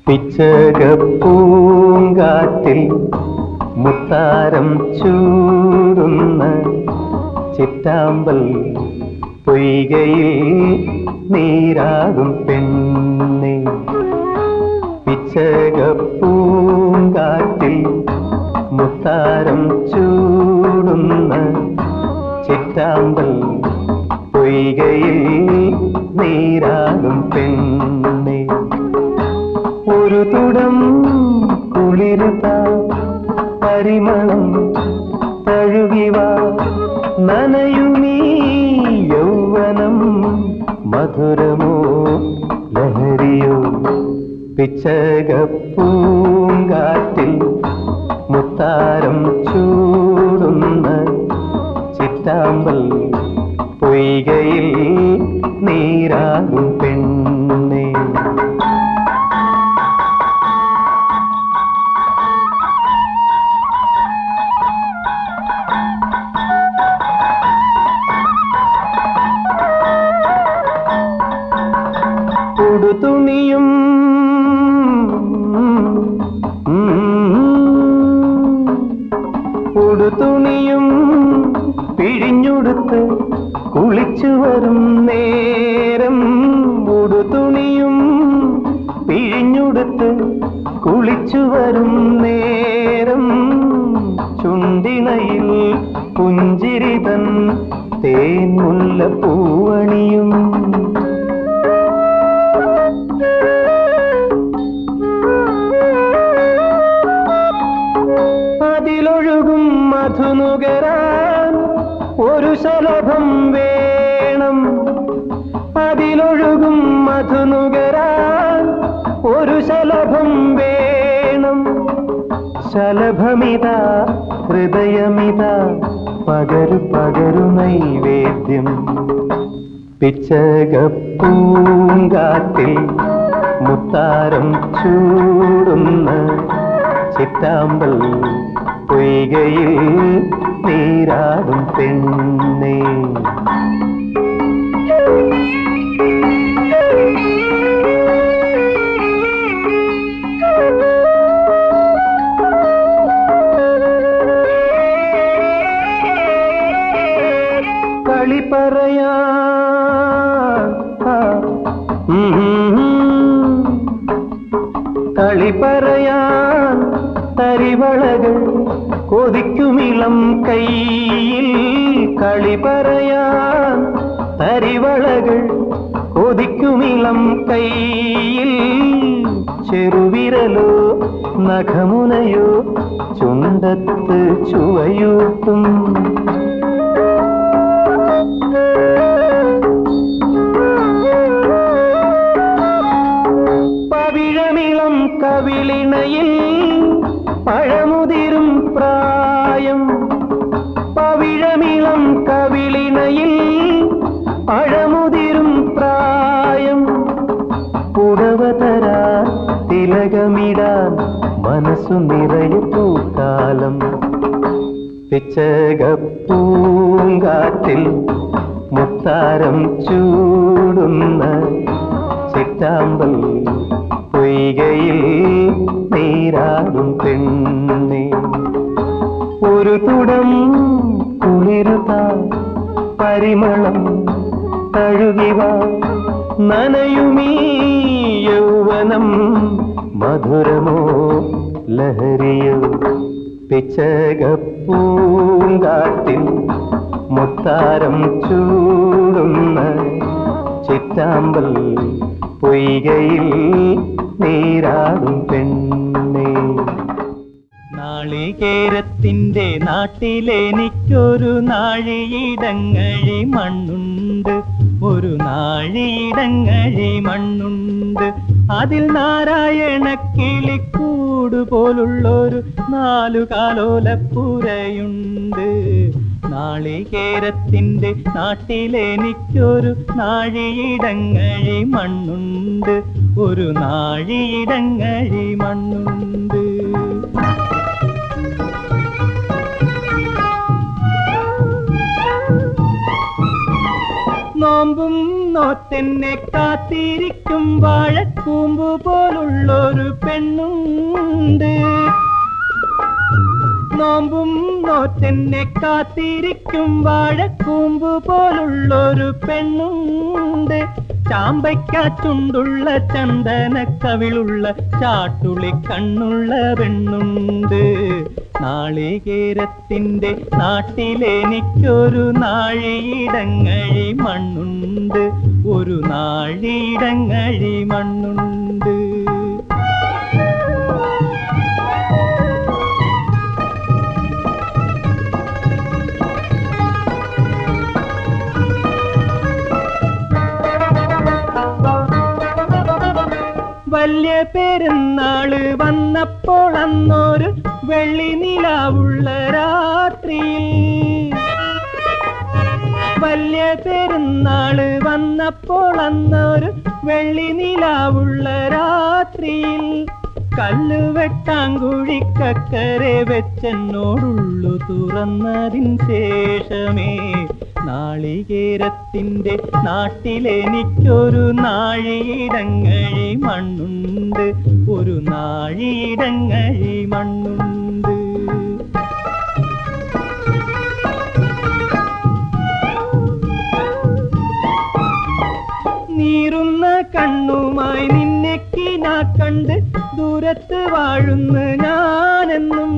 പിച്ചകപ്പൂങ്കാറ്റിൽ മുത്താരം ചൂടുന്ന ചിറ്റാമ്പൽ പൊയ്കയിൽ നീരാകും പെണ്ണെ പിച്ചകപ്പൂങ്കാറ്റിൽ മുത്താരം ചൂടുന്ന ചിറ്റാമ്പൽ പൊയ്കയിൽ നീരാകും പെണ്ണെ ഒരു തുടം കുളിരുത പരിമളം തഴുകിവ നനയുമീ യൗവനം മധുരമോ ലഹരിയോ പിച്ചകപ്പൂങ്കാറ്റിൽ മുത്താരം ചൂടുന്ന ചിറ്റാമ്പൽ പൊയ്കയിൽ നീരാകും പെണ്ണേ ഉടുതുണിയും ഉടുതുണിയും പിഴിഞ്ഞുടുത്ത് കുളിച്ചു വരും നേരം ഉടുതുണിയും പിഴിഞ്ഞുടുത്ത് കുളിച്ചു വരും നേരം ചുണ്ടിണയിൽ പുഞ്ചിരിതൻ തേൻമുല്ല പൂവണിയും അതിലൊഴുകും മധുനുകരാൻ ഒരു ശലഭം വേണം അതിലൊഴുകും മധുനുകരാൻ ഒരു ശലഭം വേണം ശലഭമിത ഹൃദയമിത പകരു പകരു നൈവേദ്യം പിച്ചകപ്പൂങ്കാറ്റിൽ മുത്താരം ചൂടുന്ന ചിറ്റാമ്പൽ പൊയ്കയിൽ നീരാടും പെണ്ണേ കളി പറയാ കളി പറയാൻ തരിവളകൾ കൊതിക്കുമിളം കയ്യിൽ കളി പറയാൻ തരിവളകൾ കൊതിക്കുമിളം കയ്യിൽ ചെറുവിരലോ നഖമുനയോ ചുണ്ടത്ത് ചുവയൂട്ടും പവിഴമിളം കവിളിണയിൽ പഴമുതിരും പ്രായം പവിഴമിളം കവിളിണയിൽ പഴമുതിരും പ്രായം പുടവ തരാൻ തിലകമിടാൻ മനസ്സു നിറയെ പൂക്കാലം പിച്ചകപ്പൂങ്കാറ്റിൽ മുത്താരം ചൂടുന്ന ചിറ്റാമ്പൽ പൊയ്കയിൽ നീരാടും പെണ്ണെ ഒരു തുടം കുളിരുത പരിമളം തഴുകിവ നനയുമീ യൗവനം മധുരമോ ലഹരിയോ പിച്ചകപ്പൂങ്കാട്ടിൽ മുത്താരം ചൂടുന്ന ചിറ്റാമ്പൽ പൊയ്കയിൽ നീരാടും പെണ്ണേ നാളികേരത്തിന്റെ നാട്ടിലെനിക്കൊരു നാഴിയിടങ്ങഴി മണ്ണുണ്ട് ഒരു നാഴിയിടങ്ങഴി മണ്ണുണ്ട് അതിൽ നാരായണ കിളിക്കൂട് പോലുള്ളൊരു നാലു കാലോലപ്പുരയുണ്ട് നാളികേരത്തിന്റെ നാട്ടിലെനിക്കൊരു നാഴിയിടങ്ങഴി മണ്ണുണ്ട് ഒരു നാഴിയിടങ്ങഴി മണ്ണുണ്ട് നോമ്പും നോറ്റെന്നെ കാത്തിരിക്കും വാഴക്കൂമ്പ് പോലുള്ളൊരു പെണ്ണുണ്ട് നോമ്പും നോറ്റെന്നെ കാത്തിരിക്കും വാഴക്കൂമ്പ് പോലുള്ളൊരു പെണ്ണുണ്ട് ചാമ്പയ്ക്കാറ്റുണ്ടുള്ള ചന്ദന കവിളുള്ള ചാട്ടുളി കണ്ണുള്ള പെണ്ണുണ്ട് നാളികേരത്തിന്റെ നാട്ടിലെനിക്കൊരു നാഴിയിടങ്ങഴി മണ്ണുണ്ട് ഒരു നാഴിയിടങ്ങഴി മണ്ണുണ്ട് വല്യ പെരുന്നാള് വന്നപ്പോൾ അന്നൊരു വെള്ളി നിലാവുള്ള രാത്രിയിൽ വല്യ പെരുന്നാള് വന്നപ്പോൾ അന്നൊരു വെള്ളി നിലാവുള്ള രാത്രിയിൽ കല്ല് വെട്ടാങ്കുഴിക്കക്കരെ വെച്ചെന്നോടുള്ളു തുറന്നതിൻ ശേഷമേ നാളികേരത്തിന്റെ നാട്ടിലെനിക്കൊരു നാഴിയിടങ്ങഴി മണ്ണുണ്ട് ഒരു നാഴിയിടങ്ങഴി മണ്ണുണ്ട് നീറുന്ന കണ്ണുമായി നിന്നെ കിനാ കണ്ട് ദൂരത്ത് വാഴുന്ന ഞാനെന്നും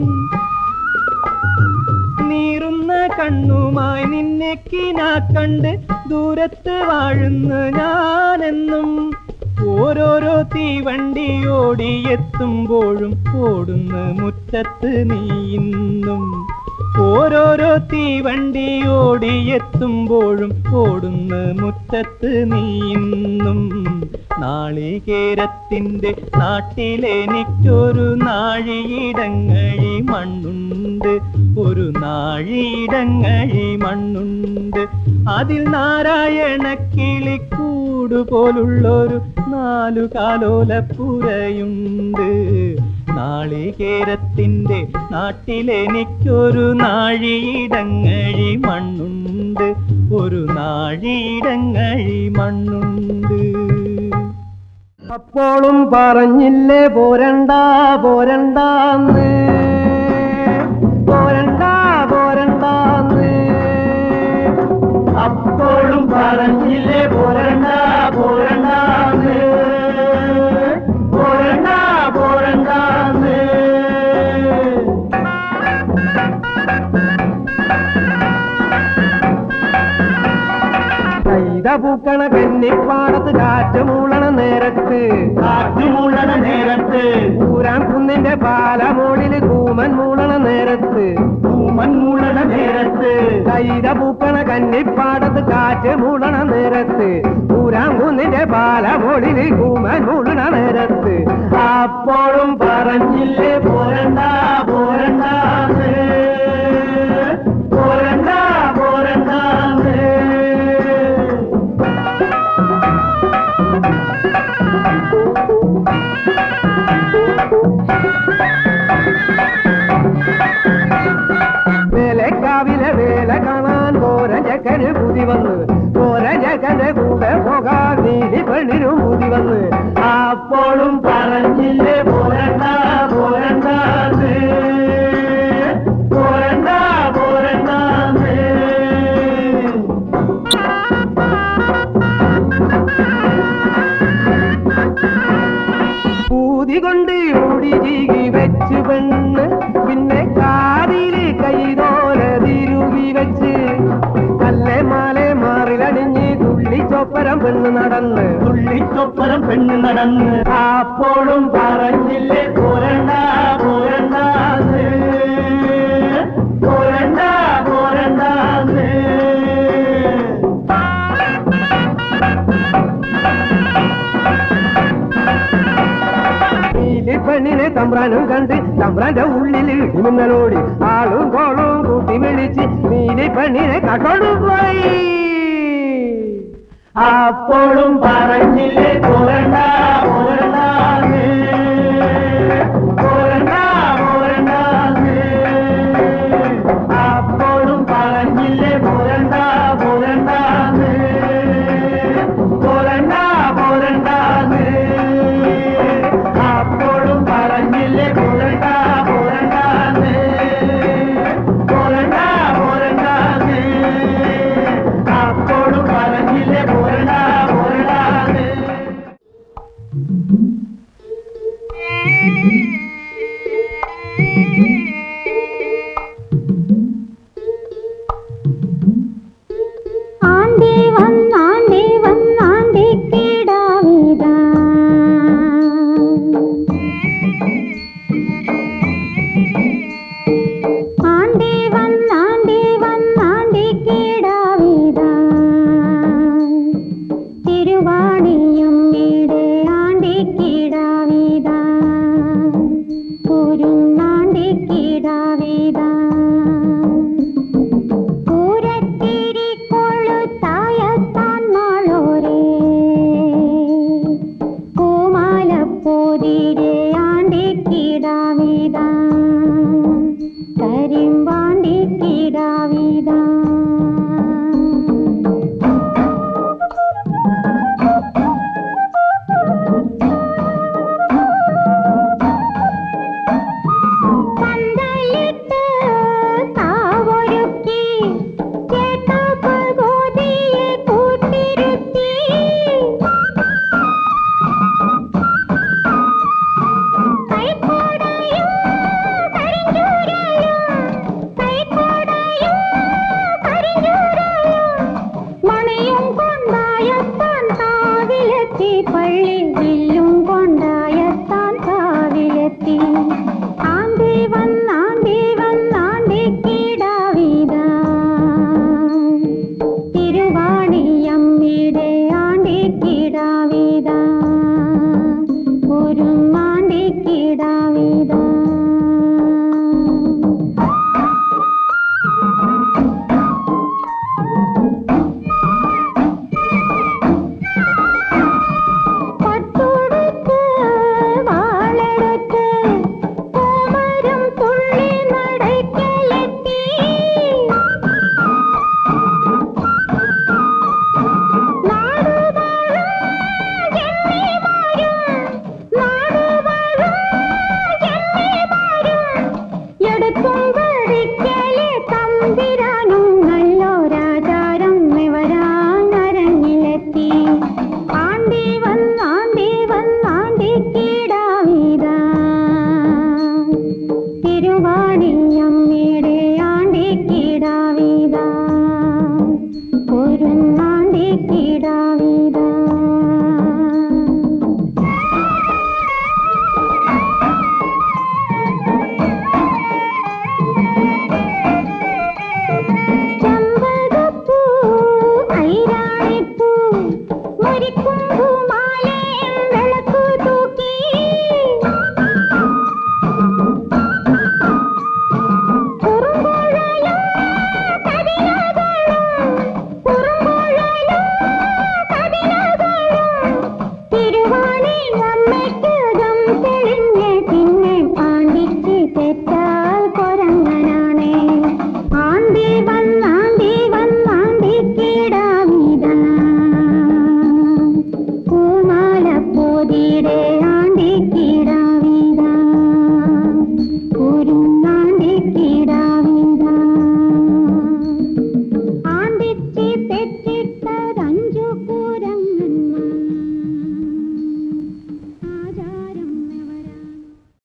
നീറുന്ന കണ്ണുമായി നിന്നെ കിനാ കണ്ട് ദൂരത്ത് വാഴുന്ന ഞാനെന്നും ഓരോരോ തീവണ്ടി ഓടിയെത്തുമ്പോഴും ഓടുന്ന മുറ്റത്ത് നീയിന്നും ഓരോരോ തീവണ്ടി ഓടിയെത്തുമ്പോഴും ഓടുന്ന മുറ്റത്ത് നീയിന്നും നാളികേരത്തിന്റെ നാട്ടിലെനിക്കൊരു നാഴിയിടങ്ങഴി മണ്ണുണ്ട് ഒരു നാഴിയിടങ്ങഴി മണ്ണുണ്ട് അതിൽ നാരായണ കിളിക്കൂട് പോലുള്ളൊരു നാലു കാലോലപ്പുരയുണ്ട് നാളികേരത്തിന്റെ നാട്ടിലെനിക്കൊരു നാഴിയിടങ്ങഴി മണ്ണുണ്ട് ഒരു നാഴിയിടങ്ങഴി മണ്ണുണ്ട് അപ്പോളും പറഞ്ഞില്ലേ പോരണ്ട പോരണ്ടാന്ന് പോരണ്ട പോരണ്ടാന്ന് അപ്പോഴും പറഞ്ഞില്ലേ പോരണ്ട പോരണ്ടാന്ന് പോരണ്ട പോരണ്ടാന്ന് കൈത പൂക്കണ കന്നിപ്പാടത്ത് കാറ്റ് മൂളണ നേരത്ത് കാറ്റ് മൂളണ നേരത്ത് ഊരാൻ കുന്നിന്റെ പാലമോളില് കൂമൻ മൂളണ നേരത്ത് കൂമൻ മൂളണ നേരത്ത് കൈത പൂക്കണ കന്നിപ്പാടത്ത് കാറ്റ് മൂളണ നേരത്ത് ഊരാൻ കുന്നിന്റെ പാലമോളില് കൂമൻ മൂളണ നേരത്ത് അപ്പോഴും പറഞ്ഞില്ലേ പോരണ്ട പോരണ്ട പോരണ്ട പോരണ്ടാന്ന് വേലക്കാവിലെ വേല കാണാൻ പോരഞ്ഞക്കന് ബുദ്ധി വന്ന് പോരഞ്ഞക്കന്റെ കൂടെ പോകാൻ നീലി പെണ്ണിനും ബുദ്ധി വന്ന് അപ്പോഴും പറഞ്ഞില്ലേ പോരണ്ട പോരണ്ട പോരണ്ട പോരണ്ട പൂതി കൊണ്ട് മുടി ചീകി വെച്ച് പെണ്ണ് പിന്നെ കാതില് കൈതോല തിരുകി വെച്ച് കല്ലെ മാലെ മാറിലണിഞ്ഞ് തുള്ളിച്ചൊപ്പരം പെണ്ണ് നടന്ന് തുള്ളിച്ചൊപ്പരം പെണ്ണ് നടന്ന് അപ്പോഴും പറഞ്ഞില്ലേ പോരണ്ട പോരണ്ട പോരണ്ട പോരണ്ടാന്ന് നീലി പെണ്ണിനെ തമ്പ്രാനും കണ്ട് തമ്പ്രാന്റെ ഉള്ളിൽ ഇടിമിന്നലോടി ആളും കോളും കൂട്ടി വിളിച്ച് നീലി പെണ്ണിനെ കട്ടോടുപോയി അപ്പോഴും പറഞ്ഞില്ലേ പോരണ്ട പോരണ്ടാന്ന് പോരണ്ട പോരണ്ടാന്ന് അപ്പോഴും പറഞ്ഞില്ലേ പോരണ്ട പോരണ്ടാന്ന് തിരുവാണിയമ്മയുടെ ആണ്ടിക്കിടാവിതാ കുരുന്നാണ്ടിക്കിടാവിതാ പൂരത്തിരി കൊളുത്തായത്താൻ മാളോരേ പൂമാലപ്പോതിരെ ആണ്ടിക്കിടാവിതാ കരിമ്പാണ്ടിക്കിടാവിതാ പന്തലിട്ട് കാവൊരുക്കി ചേട്ടാ ഭഗവതിയെ കൂട്ടിരുത്തി കൈക്കോടയും കരിഞ്ചൂരയും കൈക്കോടയും കരിഞ്ചൂരയും മണിയും കൊണ്ടായത്താൻ കാവിലെത്തി പള്ളി വില്ലും കൊണ്ടായത്താൻ കാവിലെത്തി ആണ്ടി വന്നാണ്ടി വന്നാണ്ടി കിടാവിതാ തിരുവാണിയമ്മിയുടെ ആണ്ടി കിടാവിതാ ഒരു മാണ്ടി കിടാവിതാ പട്ടുടുത്ത് വാളെടുത്ത് കോമരം തുള്ളി നടക്കലെത്തി നാടുവാഴും ജന്മിമാരും നാടുവാഴും ജന്മിമാരും എടുക്കും പഠിക്കലെ തമ്പിരാനും നല്ലോരാചാരം ഇവരാൻ അരങ്ങിലെത്തി ആണ്ടി വന്നാണ്ടി വന്നാണ്ടി കിടാവിതാ തിരുവാണിയമ്മയുടെ ആണ്ടി കിടാവിതാ ഒരു നാണ്ടി കിടാവിതാ ചെമ്പകപ്പൂ ഐരാണിപ്പൂ മുരിക്കുമ്പൂ